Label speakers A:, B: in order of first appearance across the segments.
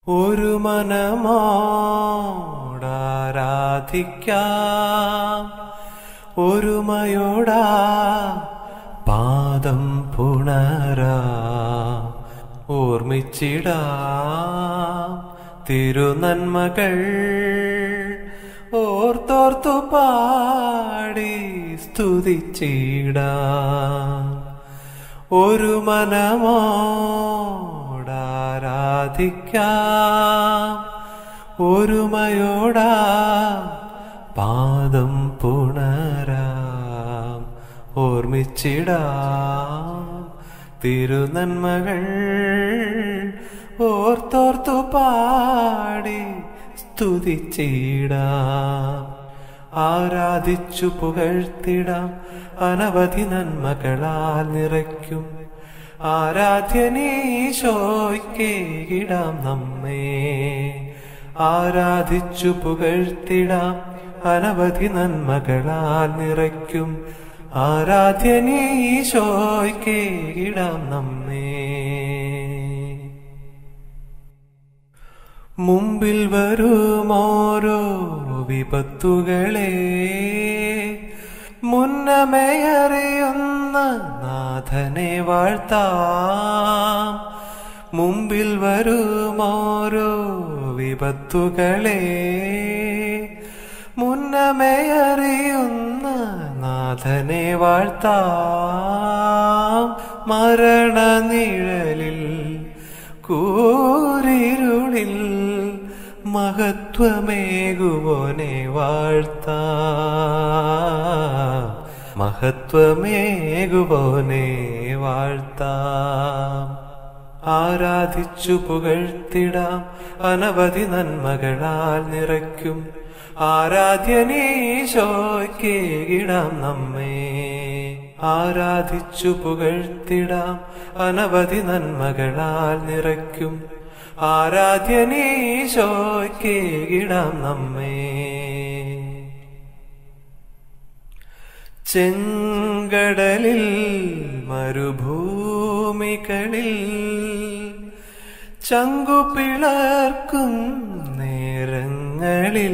A: ഒരു മനമോടാരാധിക്കാം ഒരുമയോടാ പാദം പുണരാ ഓർമ്മിച്ചിടാം തിരുനന്മകൾ ഓർത്തോർത്തു പാടി സ്തുതിച്ചിടാം ഒരു മനമോടാരാധിക്കാം ഒരുമയോടാ പാദം പുണരാം ഓർമ്മിച്ചിടാം തിരുനന്മകൾ ഓർത്തോർത്തു പാടി സ്തുതിച്ചിടാം ആരാധിച്ചു പുകഴ്ത്തിടാം അനവധി നന്മകളാൽ നിറയ്ക്കും ആരാധ്യനീശോയ്ക്കേകിടാം നമ്മെ ആരാധിച്ചു പുകഴ്ത്തിടാം അനവധി നന്മകളാൽ നിറയ്ക്കും ആരാധ്യനീശോയ്ക്കേകിടാം നമ്മെ മുമ്പിൽ വരുമോരോ വിപത്തുകളെ മുന്നമേയറിയുന്ന നാഥനെ വാഴ്ത്താം മുമ്പിൽ വരുമോരോ വിപത്തുകളെ മുന്നമേയറിയുന്ന നാഥനെ വാഴ്ത്താം മരണനിഴലിൽ കൂരിരുളിൽ മഹത്വമേകുവോനെ വാഴ്ത്താം മഹത്വമേകുവോനെ വാഴ്ത്താം ആരാധിച്ചു പുകഴ്ത്തിടാം അനവധി നന്മകളാൽ നിറയ്ക്കും ആരാധ്യനീശോയ്ക്കേകിടാം നമ്മെ ആരാധിച്ചു പുകഴ്ത്തിടാം അനവധി നന്മകളാൽ നിറയ്ക്കും ആരാധ്യനീശോയ്ക്കേകിടാം നമ്മെ ചെങ്കടലിൽ മരുഭൂമികളിൽ ചങ്കുപിളർക്കും നേരങ്ങളിൽ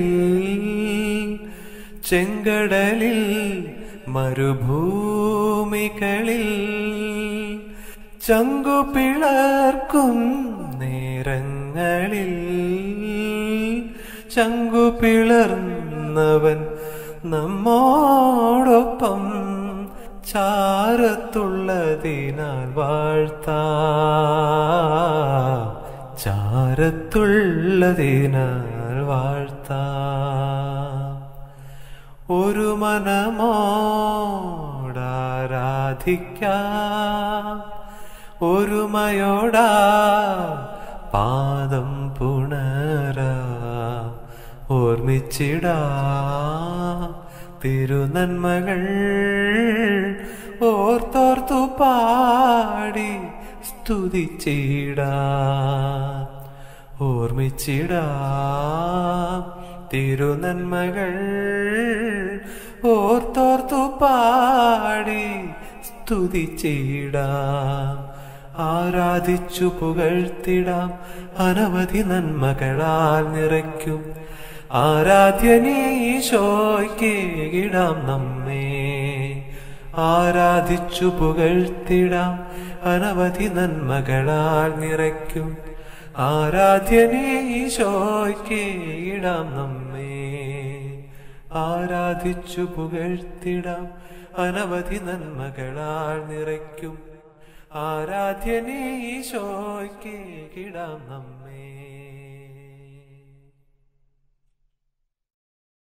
A: ചെങ്കടലിൽ മരുഭൂമികളിൽ ചങ്കുപിളർക്കും നേരങ്ങളിൽ ചങ്കുപിളർന്നവൻ നമ്മോടൊപ്പം ചാരത്തുള്ളതിനാൽ വാഴ്ത്താ ചാരത്തുള്ളതിനാൽ വാഴ്ത്താ ഒരു മനമോടാരാധിക്കാം ഒരുമയോടാ പാദം പുണരാ ഓർമ്മിച്ചിടാ തിരുനന്മകൾ ഓർത്തോർത്തു പാടി സ്തുതിച്ചിടാ ഓർമ്മിച്ചിടാ തിരുനന്മകൾ ഓർത്തോർത്തു പാടി സ്തുതിച്ചിടാം ആരാധിച്ചു പുകഴ്ത്തിടാം അനവധി നന്മകളാൽ നിറയ്ക്കും ആരാധ്യനീശോയ്ക്കേകിടാം നമ്മെ ആരാധിച്ചു പുകഴ്ത്തിടാം അനവധി നന്മകളാൽ നിറയ്ക്കും ആരാധ്യനീശോയ്ക്കേകിടാം നമ്മെ ആരാധിച്ചു പുകഴ്ത്തിടാം അനവധി നന്മകളാൽ നിറയ്ക്കും ആരാധ്യനീശോയ്ക്കേകിടാം നമ്മെ